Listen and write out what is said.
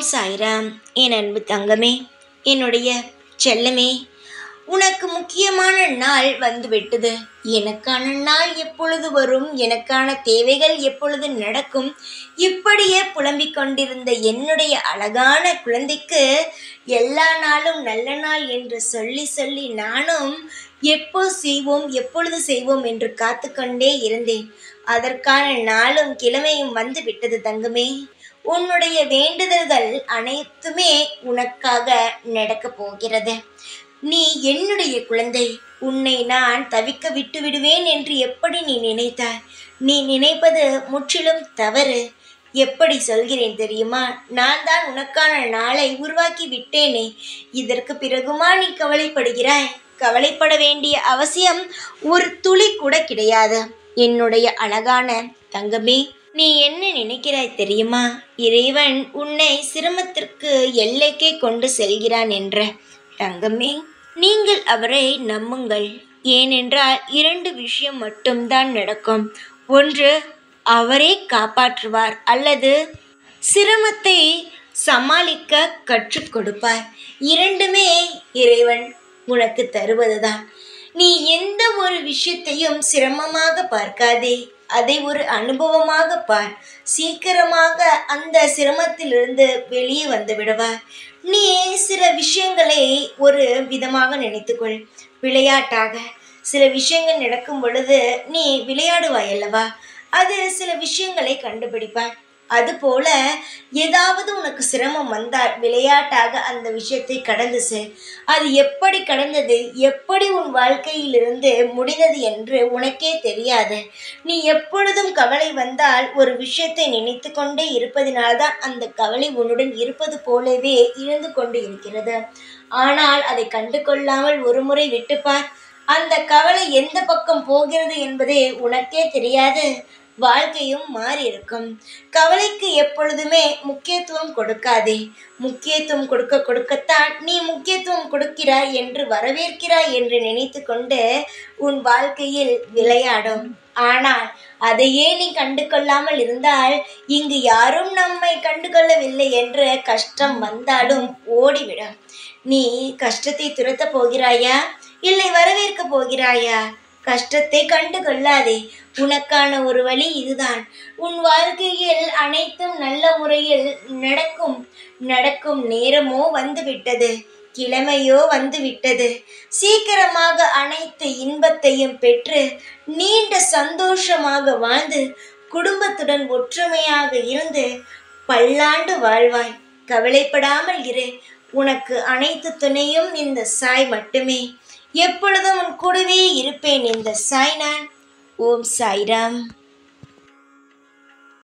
ஓம் சாய்ராம் என் அன்பு தங்கமே என்னுடைய செல்லமே உனக்கு முக்கியமான நாள் வந்துவிட்டது எனக்கான நாள் எப்பொழுது வரும் எனக்கான தேவைகள் எப்பொழுது நடக்கும் இப்படியே புலம்பிக் கொண்டிருந்த என்னுடைய அழகான குழந்தைக்கு எல்லா நாளும் நல்ல நாள் என்று சொல்லி சொல்லி நானும் எப்போ செய்வோம் எப்பொழுது செய்வோம் என்று காத்து கொண்டே இருந்தேன் அதற்கான நாளும் கிழமையும் வந்து விட்டது தங்கமே உன்னுடைய வேண்டுதல்கள் அனைத்துமே உனக்காக நடக்கப் போகிறது நீ என்னுடைய குழந்தை உன்னை நான் தவிக்க விட்டு விடுவேன் என்று எப்படி நீ நினைத்தாய் நீ நினைப்பது முற்றிலும் தவறு எப்படி சொல்கிறேன் தெரியுமா நான் தான் உனக்கான நாளை உருவாக்கி விட்டேனே இதற்கு பிறகுமா நீ கவலைப்படுகிறாய் கவலைப்பட வேண்டிய அவசியம் ஒரு துளி கூட கிடையாது என்னுடைய அழகான தங்கமே நீ என்ன நினைக்கிறாய் தெரியுமா இறைவன் உன்னை சிரமத்திற்கு எல்லைக்கே கொண்டு செல்கிறான் என்ற தங்கமே நீங்கள் அவரை நம்புங்கள் ஏனென்றால் இரண்டு விஷயம் மட்டும்தான் நடக்கும் ஒன்று அவரே காப்பாற்றுவார் அல்லது சிரமத்தை சமாளிக்க கற்றுக் கொடுப்பார் இரண்டுமே இறைவன் உனக்கு தருவதுதான் நீ எந்த ஒரு விஷயத்தையும் சிரமமாக பார்க்காதே அதை ஒரு அனுபவமாக பார் சீக்கிரமாக அந்த சிரமத்திலிருந்து வெளியே வந்து விடுவார் நீ சில விஷயங்களை ஒரு விதமாக நினைத்துக்கொள் விளையாட்டாக சில விஷயங்கள் நடக்கும் பொழுது நீ விளையாடுவாய் அல்லவா அது சில விஷயங்களை கண்டுபிடிப்பாய் அதுபோல ஏதாவது உனக்கு சிரமம் வந்தால் விளையாட்டாக அந்த விஷயத்தை கடந்து செல் அது எப்படி கடந்தது எப்படி உன் வாழ்க்கையிலிருந்து முடிந்தது என்று உனக்கே தெரியாது நீ எப்பொழுதும் கவலை வந்தால் ஒரு விஷயத்தை நினைத்து கொண்டே இருப்பதினால்தான் அந்த கவலை உன்னுடன் இருப்பது போலவே இருந்து கொண்டு இருக்கிறது ஆனால் அதை கண்டு கொள்ளாமல் ஒரு முறை விட்டுப்பார் அந்த கவலை எந்த பக்கம் போகிறது என்பதே உனக்கே தெரியாது வாழ்க்கையும் மாறி இருக்கும் கவலைக்கு எப்பொழுதுமே முக்கியத்துவம் கொடுக்காதே முக்கியத்துவம் கொடுக்க கொடுக்கத்தான் நீ முக்கியத்துவம் கொடுக்கிறாய் என்று வரவேற்கிறாய் என்று நினைத்து கொண்டு உன் வாழ்க்கையில் விளையாடும் ஆனால் அதையே நீ கண்டு கொள்ளாமல் இருந்தால் இங்கு யாரும் நம்மை கண்டுகொள்ளவில்லை என்ற கஷ்டம் வந்தாலும் ஓடிவிடும் நீ கஷ்டத்தை துரத்த போகிறாயா இல்லை வரவேற்க போகிறாயா கஷ்டத்தை கண்டு கொள்ளாதே உனக்கான ஒரு வழி இதுதான் உன் வாழ்க்கையில் அனைத்தும் நல்ல முறையில் நடக்கும் நடக்கும் நேரமோ வந்துவிட்டது கிழமையோ வந்துவிட்டது சீக்கிரமாக அனைத்து இன்பத்தையும் பெற்று நீண்ட சந்தோஷமாக வாழ்ந்து குடும்பத்துடன் ஒற்றுமையாக இருந்து பல்லாண்டு வாழ்வாய் கவலைப்படாமல் இரு உனக்கு அனைத்து துணையும் இந்த சாய் மட்டுமே எப்பொழுதும் உன் கூடவே இருப்பேன் இந்த சாய் நான் ஓம் சாய்ராம்